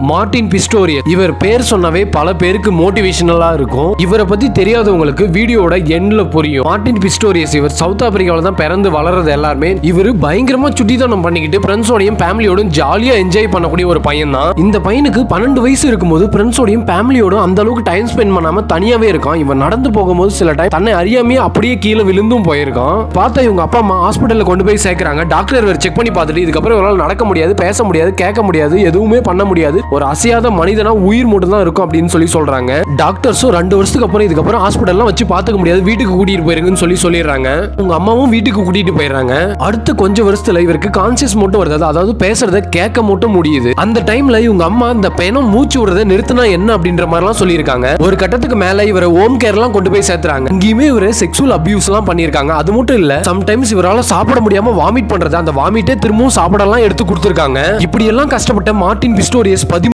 Martin Pistorius இவர் பேர் சொன்னவே பல பேருக்கு மோட்டிவேஷனலா இருக்கும் இவரை பத்தி தெரியாதவங்களுக்கு வீடியோட எண்ட்ல புரியும் மார்டின் பிஸ்டோரியஸ் இவர் சவுத் ஆப்பிரிக்கால தான் பிறந்து வளர்றது எல்லாருமே இவர் பயங்கரமா சுட்டித்தனம் பண்ணிக்கிட்டு ஃப்ரெண்ட்ஸோடையும் ஃபேமிலியோடும் ஜாலியா என்ஜாய் பண்ணக்கூடிய ஒரு பையன் தான் இந்த பையனுக்கு பன்னெண்டு வயசு இருக்கும்போது ஃப்ரெண்ட்ஸோடையும் ஃபேமிலியோடும் அந்த அளவுக்கு டைம் ஸ்பெண்ட் பண்ணாம தனியாவே இருக்கான் இவன் நடந்து போகும்போது சில டைம் தன்னை அறியாமையே அப்படியே கீழே விழுந்தும் போயிருக்கான் பார்த்தா இவங்க அப்பா அம்மா ஹாஸ்பிட்டல்ல கொண்டு போய் சேர்க்கறாங்க டாக்டர் இவர் செக் பண்ணி பார்த்துட்டு இதுக்கப்புறம் இவரால் நடக்க முடியாது பேச முடியாது கேட்க முடியாது எதுவுமே பண்ண முடியாது ஒரு அசையாத மனிதனா உயிர் மட்டும் தான் இருக்கும் அப்படின்னு சொல்லி சொல்றாங்க டாக்டர்ஸும் ரெண்டு வருஷத்துக்கு அப்புறம் இதுக்கப்புறம் ஹாஸ்பிட்டல்லாம் வச்சு பார்த்துக்க முடியாது வீட்டுக்கு கூட்டிட்டு போயிருங்கன்னு சொல்லி சொல்லிடுறாங்க உங்க அம்மாவும் வீட்டுக்கு கூட்டிட்டு போயிடுறாங்க அடுத்து கொஞ்சம் வருஷத்துல இவருக்கு கான்சியஸ் மட்டும் வருது அதாவது பேசுறத கேட்க மட்டும் முடியுது அந்த டைம்ல இவங்க அம்மா அந்த பையனும் மூச்சு விடுறத நிறுத்தினா என்ன அப்படின்ற மாதிரிலாம் சொல்லியிருக்காங்க ஒரு கட்டத்துக்கு மேல இவரை ஹோம் கேர்லாம் கொண்டு போய் சேர்த்துறாங்க இங்கேயுமே இவரு செக்ஷுவல் அபியூஸ் எல்லாம் பண்ணியிருக்காங்க அது மட்டும் இல்ல சம்டைம்ஸ் இவரால சாப்பிட முடியாம வாமிட் பண்றது அந்த வாமிட்டே திரும்பவும் சாப்பிடலாம் எடுத்து கொடுத்துருக்காங்க இப்படி எல்லாம் கஷ்டப்பட்ட மார்டின் பிஸ்டோரியஸ்